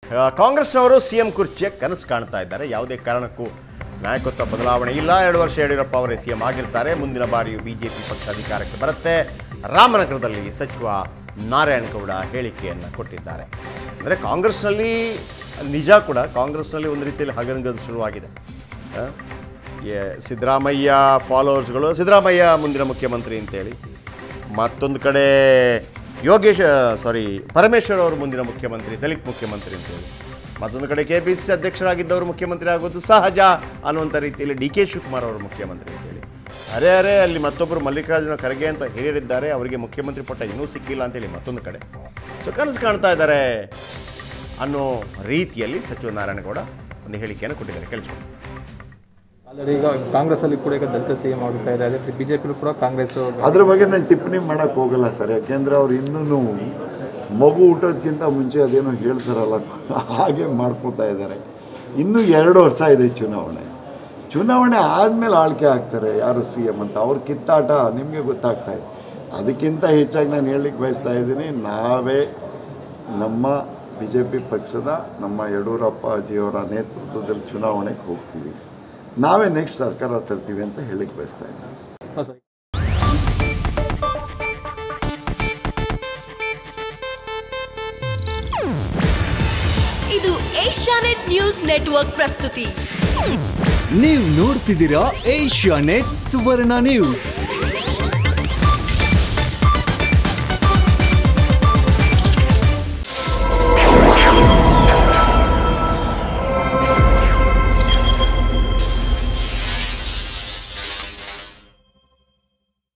ಆ, ಕಾಂಗ್ರೆಸ್ನವರು C M ಕುರ್ಚಿಯ ಕನಸು ಕಾಣ್ತಾ ಇದ್ದಾರೆ ಯಾವುದೇ ಕಾರಣಕ್ಕೂ ನಾಯಕತ್ವ ಬದಲಾವಣೆ ಇಲ್ಲ ಎರಡು ವರ್ಷ ಯಡಿಯೂರಪ್ಪ ಅವರೇ ಸಿ ಎಂ ಆಗಿರ್ತಾರೆ ಮುಂದಿನ ಬಾರಿಯೂ ಬಿಜೆಪಿ ಪಕ್ಷ ಅಧಿಕಾರಕ್ಕೆ ಬರುತ್ತೆ ರಾಮನಗರದಲ್ಲಿ ಸಚಿವ ನಾರಾಯಣಗೌಡ ಹೇಳಿಕೆಯನ್ನು ಕೊಟ್ಟಿದ್ದಾರೆ ಅಂದರೆ ಕಾಂಗ್ರೆಸ್ನಲ್ಲಿ ನಿಜ ಕೂಡ ಕಾಂಗ್ರೆಸ್ನಲ್ಲಿ ಒಂದು ರೀತಿಯಲ್ಲಿ ಹಗನಗದು ಶುರುವಾಗಿದೆ ಆ, ಎ- ಸಿದ್ದರಾಮಯ್ಯ ಫಾಲೋವರ್ಸ್ಗಳು ಸಿದ್ದರಾಮಯ್ಯ ಮುಂದಿನ ಮುಖ್ಯಮಂತ್ರಿ ಅಂತೇಳಿ ಮತ್ತೊಂದು ಕಡೆ ಯೋಗೇಶ್ ಸಾರಿ ಪರಮೇಶ್ವರ್ ಅವರು ಮುಂದಿನ ಮುಖ್ಯಮಂತ್ರಿ ದಲಿತ ಮುಖ್ಯಮಂತ್ರಿ ಅಂತೇಳಿ ಮತ್ತೊಂದು ಕಡೆ ಕೆ ಪಿ ಸಿ ಸಿ ಅಧ್ಯಕ್ಷರಾಗಿದ್ದವರು ಮುಖ್ಯಮಂತ್ರಿ ಆಗೋದು ಸಹಜ ಅನ್ನುವಂಥ ರೀತಿಯಲ್ಲಿ ಡಿ ಕೆ ಶಿವಕುಮಾರ್ ಅವರು ಮುಖ್ಯಮಂತ್ರಿ ಅಂತೇಳಿ ಅರೆ ಅರೆ ಅಲ್ಲಿ ಮತ್ತೊಬ್ಬರು ಮಲ್ಲಿಕಾರ್ಜುನ ಖರ್ಗೆ ಅಂತ ಹಿರಿಯರಿದ್ದಾರೆ ಅವರಿಗೆ ಮುಖ್ಯಮಂತ್ರಿ ಪಟ್ಟ ಇನ್ನೂ ಸಿಕ್ಕಿಲ್ಲ ಅಂತೇಳಿ ಮತ್ತೊಂದು ಕಡೆ ಸೊ ಕನಸು ಕಾಣ್ತಾ ಇದ್ದಾರೆ ಅನ್ನೋ ರೀತಿಯಲ್ಲಿ ಸಚಿವ ನಾರಾಯಣಗೌಡ ಒಂದು ಹೇಳಿಕೆಯನ್ನು ಕೊಟ್ಟಿದ್ದಾರೆ ಕೇಳಿಸ್ಕೊಂಡು ಆಲ್ರೆಡಿ ಈಗ ಕಾಂಗ್ರೆಸ್ ಅಲ್ಲಿ ಕೂಡ ಈಗ ದಲಿತ ಸಿ ಎಂ ಆಗುತ್ತಾ ಇದೆ ಅದೇ ಬಿಜೆಪಿ ಕೂಡ ಕಾಂಗ್ರೆಸ್ ಅದ್ರ ಬಗ್ಗೆ ನಾನು ಟಿಪ್ಪಣಿ ಮಾಡೋಕ್ಕೆ ಹೋಗಲ್ಲ ಸರ್ ಯಾಕೆಂದರೆ ಅವ್ರು ಇನ್ನೂ ಮಗು ಹುಟ್ಟೋದಕ್ಕಿಂತ ಮುಂಚೆ ಅದೇನೋ ಹೇಳ್ತಾರಲ್ಲ ಹಾಗೆ ಮಾಡ್ಕೋತಾ ಇದ್ದಾರೆ ಇನ್ನೂ ಎರಡು ವರ್ಷ ಇದೆ ಚುನಾವಣೆ ಚುನಾವಣೆ ಆದಮೇಲೆ ಆಳ್ಕೆ ಆಗ್ತಾರೆ ಯಾರು ಸಿ ಎಮ್ ಅಂತ ಅವ್ರ ಕಿತ್ತಾಟ ನಿಮಗೆ ಗೊತ್ತಾಗ್ತಾ ಇದೆ ಅದಕ್ಕಿಂತ ಹೆಚ್ಚಾಗಿ ನಾನು ಹೇಳಲಿಕ್ಕೆ ಬಯಸ್ತಾ ಇದ್ದೀನಿ ನಾವೇ ನಮ್ಮ ಬಿ ಜೆ ಪಿ ಪಕ್ಷದ ನಮ್ಮ ಯಡಿಯೂರಪ್ಪ ಅಜಿಯವರ ನೇತೃತ್ವದಲ್ಲಿ ಚುನಾವಣೆಗೆ ಹೋಗ್ತೀವಿ ನಾವೇ ನೆಕ್ಸ್ಟ್ ಸರ್ಕಾರ ತರ್ತೀವಿ ಅಂತ ಹೇಳಿಕ್ಕೆ ಬಯಸ್ತಾ ಇದ್ದೀನಿ ಇದು ಏಷ್ಯಾನೆಟ್ ನ್ಯೂಸ್ ನೆಟ್ವರ್ಕ್ ಪ್ರಸ್ತುತಿ ನೀವು ನೋಡ್ತಿದ್ದೀರಾ ಏಷ್ಯಾ ನೆಟ್ ಸುವರ್ಣ ನ್ಯೂಸ್